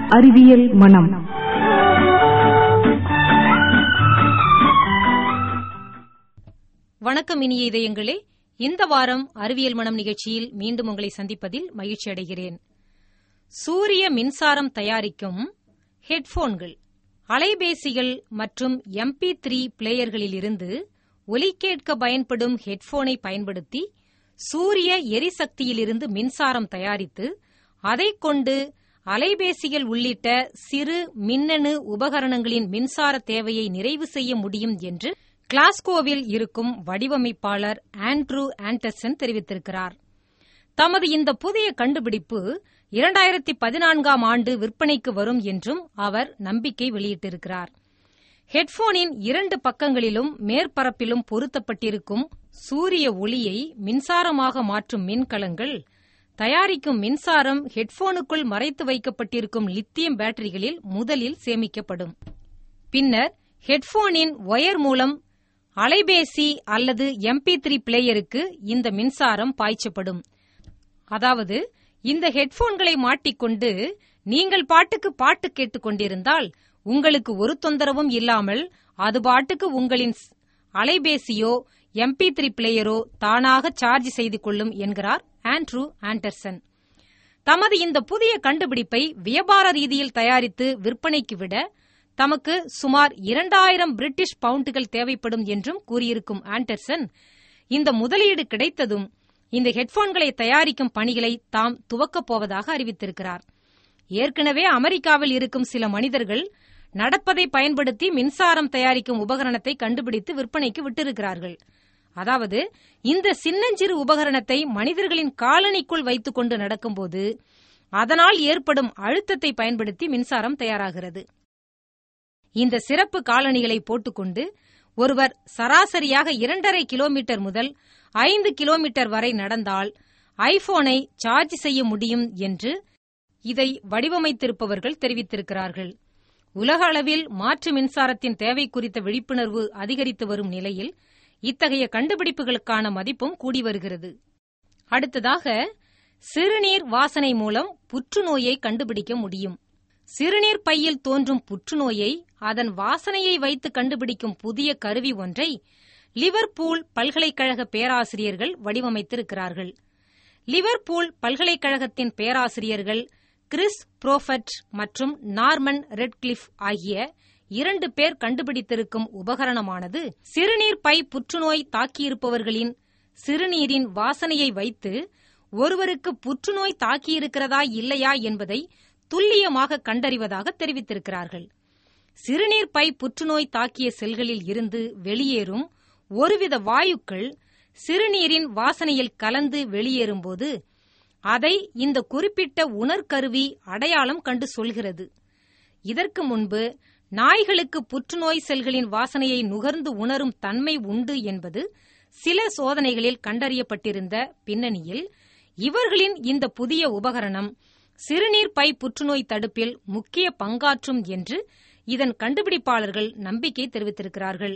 அறிவியல் மனம் வணக்கம் இனிய இதயங்களே இந்த வாரம் அறிவியல் மனம் நிகழ்ச்சியில் மீண்டும் உங்களை சந்திப்பதில் மகிழ்ச்சி அடைகிறேன் சூரிய மின்சாரம் தயாரிக்கும் ஹெட்போன்கள் அலைபேசிகள் மற்றும் எம்பி த்ரீ பிளேயர்களிலிருந்து ஒலி கேட்க பயன்படும் ஹெட்போனை பயன்படுத்தி சூரிய எரிசக்தியிலிருந்து மின்சாரம் தயாரித்து அதைக் கொண்டு அலைபேசிகள் உள்ளிட்ட சிறு மின்னணு உபகரணங்களின் மின்சார தேவையை நிறைவு செய்ய முடியும் என்று கிளாஸ்கோவில் இருக்கும் வடிவமைப்பாளர் ஆண்ட்ரூ ஆண்டர்சன் தெரிவித்திருக்கிறார் தமது இந்த புதிய கண்டுபிடிப்பு இரண்டாயிரத்தி பதினான்காம் ஆண்டு விற்பனைக்கு வரும் என்றும் அவர் நம்பிக்கை வெளியிட்டிருக்கிறார் ஹெட்போனின் இரண்டு பக்கங்களிலும் மேற்பரப்பிலும் பொருத்தப்பட்டிருக்கும் சூரிய ஒளியை மின்சாரமாக மாற்றும் மின்கலங்கள் தயாரிக்கும் மின்சாரம் ஹெட்போனுக்குள் மறைத்து வைக்கப்பட்டிருக்கும் லித்தியம் பேட்டரிகளில் முதலில் சேமிக்கப்படும் பின்னர் ஹெட்போனின் ஒயர் மூலம் அலைபேசி அல்லது எம்பி த்ரீ பிளேயருக்கு இந்த மின்சாரம் பாய்ச்சப்படும் அதாவது இந்த ஹெட்போன்களை மாட்டிக்கொண்டு நீங்கள் பாட்டுக்கு பாட்டு கேட்டுக்கொண்டிருந்தால் உங்களுக்கு ஒரு தொந்தரவும் இல்லாமல் அது பாட்டுக்கு உங்களின் அலைபேசியோ எம்பி த்ரீ பிளேயரோ தானாக சார்ஜ் செய்து கொள்ளும் என்கிறார் ஆண்ட்ரூ ஆண்டர்சன் தமது இந்த புதிய கண்டுபிடிப்பை வியாபார ரீதியில் தயாரித்து விற்பனைக்கு விட தமக்கு சுமார் இரண்டாயிரம் பிரிட்டிஷ் பவுண்டுகள் தேவைப்படும் என்றும் கூறியிருக்கும் ஆண்டர்சன் இந்த முதலீடு கிடைத்ததும் இந்த ஹெட்போன்களை தயாரிக்கும் பணிகளை தாம் துவக்கப் போவதாக அறிவித்திருக்கிறார் ஏற்கனவே அமெரிக்காவில் இருக்கும் சில மனிதர்கள் நடப்பதை பயன்படுத்தி மின்சாரம் தயாரிக்கும் உபகரணத்தை கண்டுபிடித்து விற்பனைக்கு விட்டிருக்கிறார்கள் அதாவது இந்த சின்னஞ்சிறு உபகரணத்தை மனிதர்களின் காலனிக்குள் வைத்துக் கொண்டு நடக்கும்போது அதனால் ஏற்படும் அழுத்தத்தை பயன்படுத்தி மின்சாரம் தயாராகிறது இந்த சிறப்பு காலணிகளை போட்டுக்கொண்டு ஒருவர் சராசரியாக இரண்டரை கிலோமீட்டர் முதல் ஐந்து கிலோமீட்டர் வரை நடந்தால் ஐபோனை சார்ஜ் செய்ய முடியும் என்று இதை வடிவமைத்திருப்பவர்கள் தெரிவித்திருக்கிறார்கள் உலக அளவில் மாற்று மின்சாரத்தின் தேவை குறித்த விழிப்புணர்வு அதிகரித்து வரும் நிலையில் இத்தகைய கண்டுபிடிப்புகளுக்கான மதிப்பும் கூடி வருகிறது அடுத்ததாக சிறுநீர் வாசனை மூலம் புற்றுநோயை கண்டுபிடிக்க முடியும் சிறுநீர் பையில் தோன்றும் புற்றுநோயை அதன் வாசனையை வைத்து கண்டுபிடிக்கும் புதிய கருவி ஒன்றை லிவர்பூல் பல்கலைக்கழக பேராசிரியர்கள் வடிவமைத்திருக்கிறார்கள் லிவர்பூல் பல்கலைக்கழகத்தின் பேராசிரியர்கள் கிறிஸ் புரோஃபட் மற்றும் நார்மன் ரெட்கிளிஃப் ஆகிய இரண்டு பேர் கண்டுபிடித்திருக்கும் உபகரணமானது சிறுநீர் பை புற்றுநோய் தாக்கியிருப்பவர்களின் சிறுநீரின் வாசனையை வைத்து ஒருவருக்கு புற்றுநோய் தாக்கியிருக்கிறதா இல்லையா என்பதை துல்லியமாக கண்டறிவதாக தெரிவித்திருக்கிறார்கள் சிறுநீர் பை புற்றுநோய் தாக்கிய செல்களில் இருந்து வெளியேறும் ஒருவித வாயுக்கள் சிறுநீரின் வாசனையில் கலந்து வெளியேறும்போது அதை இந்த குறிப்பிட்ட உணர்கருவி அடையாளம் கண்டு சொல்கிறது இதற்கு முன்பு நாய்களுக்கு புற்றுநோய் செல்களின் வாசனையை நுகர்ந்து உணரும் தன்மை உண்டு என்பது சில சோதனைகளில் கண்டறியப்பட்டிருந்த பின்னணியில் இவர்களின் இந்த புதிய உபகரணம் சிறுநீர் பை புற்றுநோய் தடுப்பில் முக்கிய பங்காற்றும் என்று இதன் கண்டுபிடிப்பாளர்கள் நம்பிக்கை தெரிவித்திருக்கிறார்கள்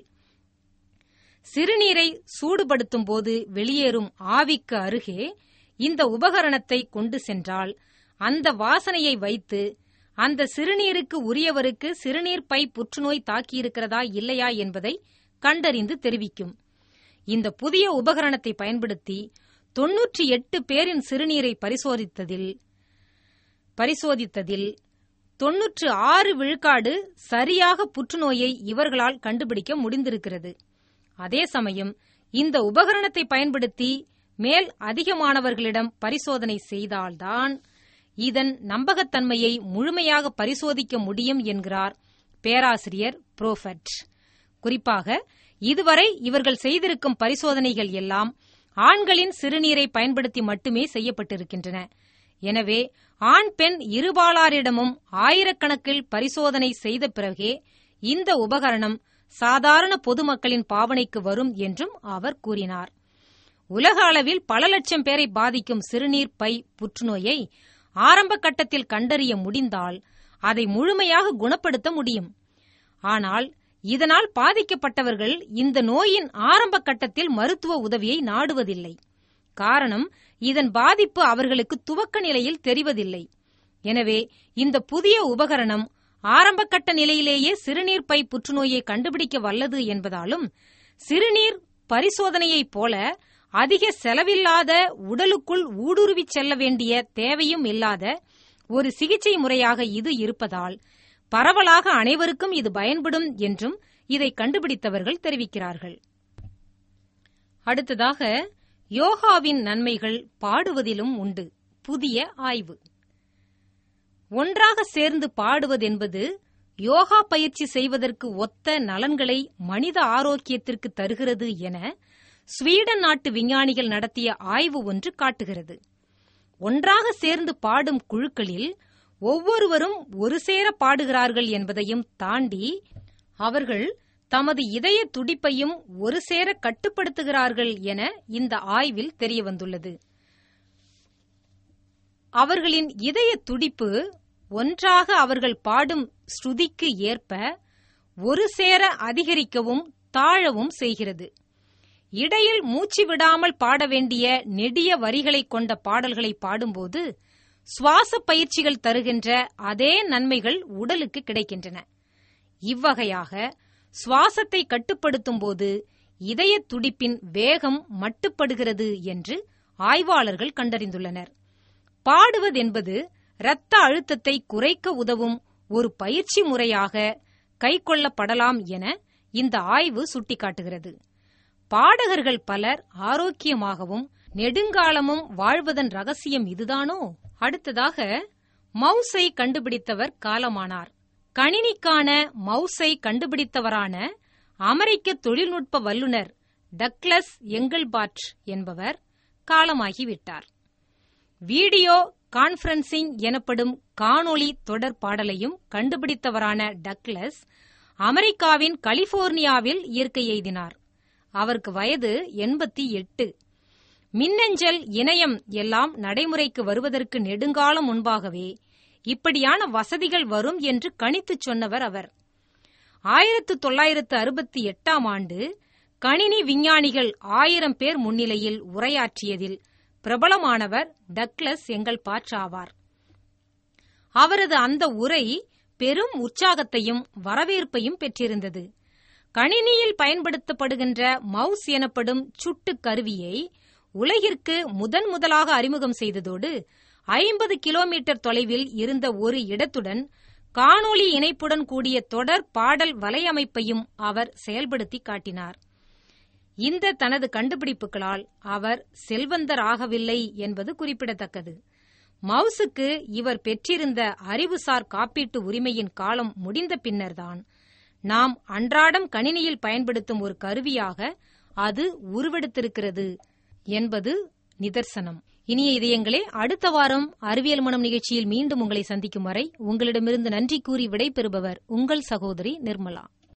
சிறுநீரை சூடுபடுத்தும் போது வெளியேறும் ஆவிக்கு அருகே இந்த உபகரணத்தை கொண்டு சென்றால் அந்த வாசனையை வைத்து அந்த சிறுநீருக்கு உரியவருக்கு சிறுநீர் பை புற்றுநோய் தாக்கியிருக்கிறதா இல்லையா என்பதை கண்டறிந்து தெரிவிக்கும் இந்த புதிய உபகரணத்தை பயன்படுத்தி தொன்னூற்றி எட்டு பேரின் சிறுநீரை பரிசோதித்ததில் பரிசோதித்ததில் தொன்னூற்று ஆறு விழுக்காடு சரியாக புற்றுநோயை இவர்களால் கண்டுபிடிக்க முடிந்திருக்கிறது அதே சமயம் இந்த உபகரணத்தை பயன்படுத்தி மேல் அதிகமானவர்களிடம் பரிசோதனை செய்தால்தான் இதன் நம்பகத்தன்மையை முழுமையாக பரிசோதிக்க முடியும் என்கிறார் பேராசிரியர் புரோஃபட் குறிப்பாக இதுவரை இவர்கள் செய்திருக்கும் பரிசோதனைகள் எல்லாம் ஆண்களின் சிறுநீரை பயன்படுத்தி மட்டுமே செய்யப்பட்டிருக்கின்றன எனவே ஆண் பெண் இருபாலாரிடமும் ஆயிரக்கணக்கில் பரிசோதனை செய்த பிறகே இந்த உபகரணம் சாதாரண பொதுமக்களின் பாவனைக்கு வரும் என்றும் அவர் கூறினார் உலக அளவில் பல லட்சம் பேரை பாதிக்கும் சிறுநீர் பை புற்றுநோயை ஆரம்ப கட்டத்தில் கண்டறிய முடிந்தால் அதை முழுமையாக குணப்படுத்த முடியும் ஆனால் இதனால் பாதிக்கப்பட்டவர்கள் இந்த நோயின் ஆரம்ப கட்டத்தில் மருத்துவ உதவியை நாடுவதில்லை காரணம் இதன் பாதிப்பு அவர்களுக்கு துவக்க நிலையில் தெரிவதில்லை எனவே இந்த புதிய உபகரணம் ஆரம்பகட்ட நிலையிலேயே சிறுநீர் பை புற்றுநோயை கண்டுபிடிக்க வல்லது என்பதாலும் சிறுநீர் பரிசோதனையைப் போல அதிக செலவில்லாத உடலுக்குள் ஊடுருவிச் செல்ல வேண்டிய தேவையும் இல்லாத ஒரு சிகிச்சை முறையாக இது இருப்பதால் பரவலாக அனைவருக்கும் இது பயன்படும் என்றும் இதை கண்டுபிடித்தவர்கள் தெரிவிக்கிறார்கள் அடுத்ததாக யோகாவின் நன்மைகள் பாடுவதிலும் உண்டு புதிய ஆய்வு ஒன்றாக சேர்ந்து பாடுவதென்பது யோகா பயிற்சி செய்வதற்கு ஒத்த நலன்களை மனித ஆரோக்கியத்திற்கு தருகிறது என ஸ்வீடன் நாட்டு விஞ்ஞானிகள் நடத்திய ஆய்வு ஒன்று காட்டுகிறது ஒன்றாக சேர்ந்து பாடும் குழுக்களில் ஒவ்வொருவரும் ஒரு சேர பாடுகிறார்கள் என்பதையும் தாண்டி அவர்கள் தமது இதய துடிப்பையும் ஒரு சேர கட்டுப்படுத்துகிறார்கள் என இந்த ஆய்வில் தெரியவந்துள்ளது அவர்களின் இதய துடிப்பு ஒன்றாக அவர்கள் பாடும் ஸ்ருதிக்கு ஏற்ப ஒரு சேர அதிகரிக்கவும் தாழவும் செய்கிறது இடையில் மூச்சு விடாமல் பாட வேண்டிய நெடிய வரிகளை கொண்ட பாடல்களை பாடும்போது சுவாச பயிற்சிகள் தருகின்ற அதே நன்மைகள் உடலுக்கு கிடைக்கின்றன இவ்வகையாக சுவாசத்தை கட்டுப்படுத்தும் போது இதய துடிப்பின் வேகம் மட்டுப்படுகிறது என்று ஆய்வாளர்கள் கண்டறிந்துள்ளனர் பாடுவதென்பது இரத்த அழுத்தத்தை குறைக்க உதவும் ஒரு பயிற்சி முறையாக கைக்கொள்ளப்படலாம் என இந்த ஆய்வு சுட்டிக்காட்டுகிறது பாடகர்கள் பலர் ஆரோக்கியமாகவும் நெடுங்காலமும் வாழ்வதன் ரகசியம் இதுதானோ அடுத்ததாக மவுஸை கண்டுபிடித்தவர் காலமானார் கணினிக்கான மவுஸை கண்டுபிடித்தவரான அமெரிக்க தொழில்நுட்ப வல்லுநர் டக்ளஸ் எங்கல்பாட் என்பவர் காலமாகிவிட்டார் வீடியோ கான்ஃபரன்சிங் எனப்படும் காணொளி தொடர் பாடலையும் கண்டுபிடித்தவரான டக்ளஸ் அமெரிக்காவின் கலிபோர்னியாவில் இயற்கை எய்தினார் அவருக்கு வயது எண்பத்தி எட்டு மின்னஞ்சல் இணையம் எல்லாம் நடைமுறைக்கு வருவதற்கு நெடுங்காலம் முன்பாகவே இப்படியான வசதிகள் வரும் என்று கணித்துச் சொன்னவர் அவர் ஆயிரத்து தொள்ளாயிரத்து அறுபத்தி எட்டாம் ஆண்டு கணினி விஞ்ஞானிகள் ஆயிரம் பேர் முன்னிலையில் உரையாற்றியதில் பிரபலமானவர் டக்ளஸ் எங்கள் பாற்றாவார் அவரது அந்த உரை பெரும் உற்சாகத்தையும் வரவேற்பையும் பெற்றிருந்தது கணினியில் பயன்படுத்தப்படுகின்ற மவுஸ் எனப்படும் சுட்டு கருவியை உலகிற்கு முதன் முதலாக அறிமுகம் செய்ததோடு ஐம்பது கிலோமீட்டர் தொலைவில் இருந்த ஒரு இடத்துடன் காணொளி இணைப்புடன் கூடிய தொடர் பாடல் வலையமைப்பையும் அவர் செயல்படுத்தி காட்டினார் இந்த தனது கண்டுபிடிப்புகளால் அவர் செல்வந்தராகவில்லை என்பது குறிப்பிடத்தக்கது மவுசுக்கு இவர் பெற்றிருந்த அறிவுசார் காப்பீட்டு உரிமையின் காலம் முடிந்த பின்னர்தான் நாம் அன்றாடம் கணினியில் பயன்படுத்தும் ஒரு கருவியாக அது உருவெடுத்திருக்கிறது என்பது நிதர்சனம் இனிய இதயங்களே அடுத்த வாரம் அறிவியல் மனம் நிகழ்ச்சியில் மீண்டும் உங்களை சந்திக்கும் வரை உங்களிடமிருந்து நன்றி கூறி விடைபெறுபவர் உங்கள் சகோதரி நிர்மலா